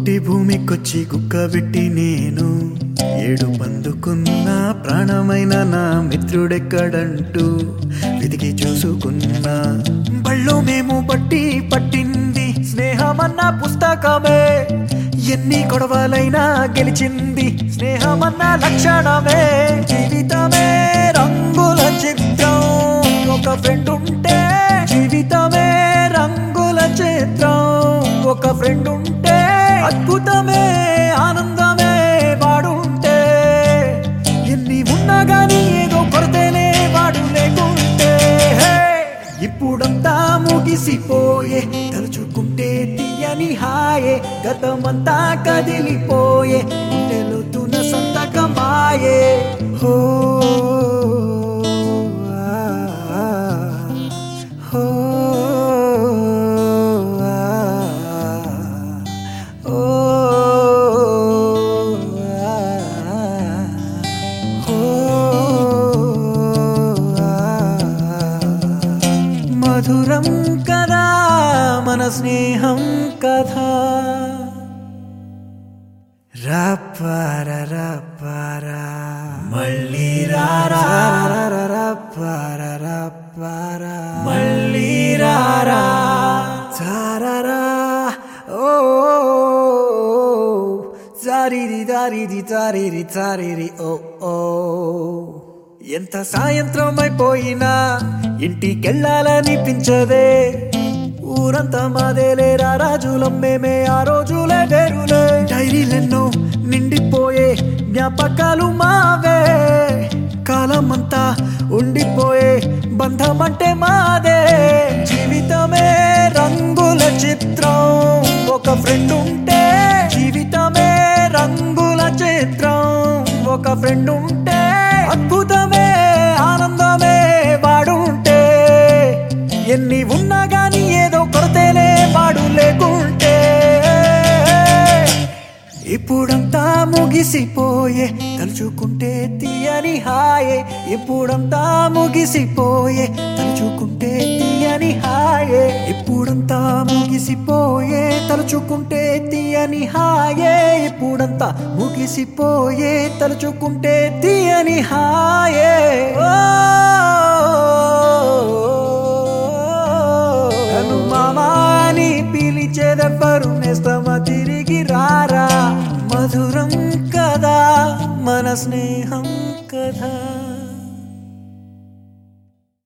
పుట్టి భూమికొచ్చి కుక్కబెట్టి నేను ఏడు పందుకున్న ప్రాణమైన నా మిత్రుడెక్కడంటూ వెతికి చూసుకున్నా బళ్ళు మేము పట్టి పట్టింది స్నేహమన్న పుస్తకమే ఎన్ని గొడవలైనా గెలిచింది స్నేహమన్న లక్షణమే జీవితమే రంగుల చిత్రం ఒక ఫ్రెండ్ ఉంటే జీవితమే రంగుల చిత్రం ఒక ఫ్రెండ్ ఉంటే అద్భుతమే ఆనందమే వాడుంటే ఎన్ని ఉన్నా గానీ ఏదో కొరతేనే వాడు లేకుంటే హే! ఇప్పుడంతా ముగిసిపోయే తలుచుకుంటే తీయని హాయే గతమంతా కదిలిపోయే గుండెలోతున సంతకమాయే హో ఆ, హో ఆ, ఓ ఆ, హో మధురం కదా మన స్నేహం కథ రప్పర రప్పర మళ్ళీ రారా రప్పర రప్పర మళ్ళీ రారా చారరా ఓ జారిరి దారిరి జారిరి జారిరి ఓ ఓ ఎంత సాయంత్రం అయిపోయినా ఇంటికెళ్ళాలనిపించదే ఊరంతా మాదేలేరా రాజులం మేమే ఆ రోజులే వేరులే డైరీలెన్నో నిండిపోయే జ్ఞాపకాలు మావే కాలమంతా ఉండిపోయే బంధం అంటే మాదే జీవితమే రంగుల చిత్రం ఒక ఫ్రెండ్ ఉంటే జీవితమే రంగుల చిత్రం ఒక ఫ్రెండ్ ఉంటే అద్భుతమే ఆనందమే వాడుంటే ఎన్ని ఉన్నా గానీ ఏదో కొరతేనే వాడు లేకుంటే ఇప్పుడంతా ముగిసిపోయే తలుచుకుంటే తీయని హాయే ఇప్పుడంతా ముగిసిపోయే తలుచుకుంటే తీయని హాయే ఇప్పుడంతా ముగిసిపోయే తలుచుకుంటే తీయని హాయే ఇప్పుడంతా ముగిసిపోయే తలుచుకుంటే తీయని హాయే ఓ నన్ను మామాని పిలిచేదెవ్వరు నేస్తమ తిరిగి రారా మధురం కదా మన స్నేహం కదా